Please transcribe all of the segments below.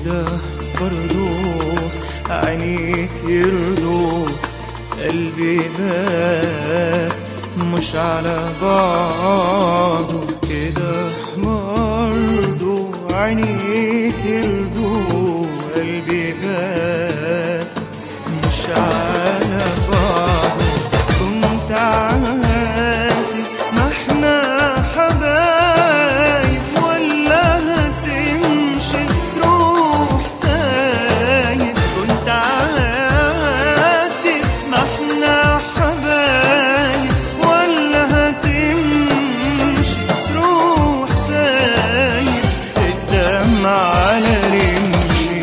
كده برضو عينيك يرضوا قلبي بات مش على بعضه كده برضو عينيك يرضوا قلبي بات مش على بعضه كنت عادي ما احنا حبايب ولا هتمشي تروح سايب كنت عادي ما احنا حبايب ولا هتمشي تروح سايب الدمع على رمشي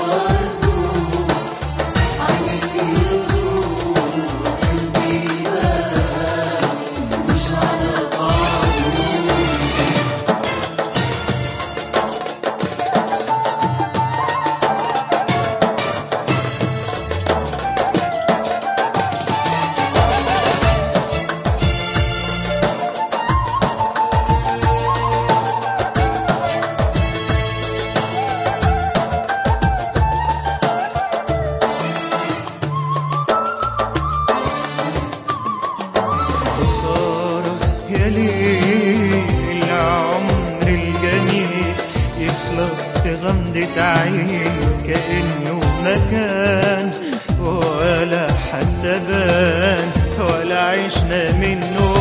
خسارة يا ليل العمر الجميل يخلص في غمضة عين كأنه مكان ولا حتى بان ولا عشنا منه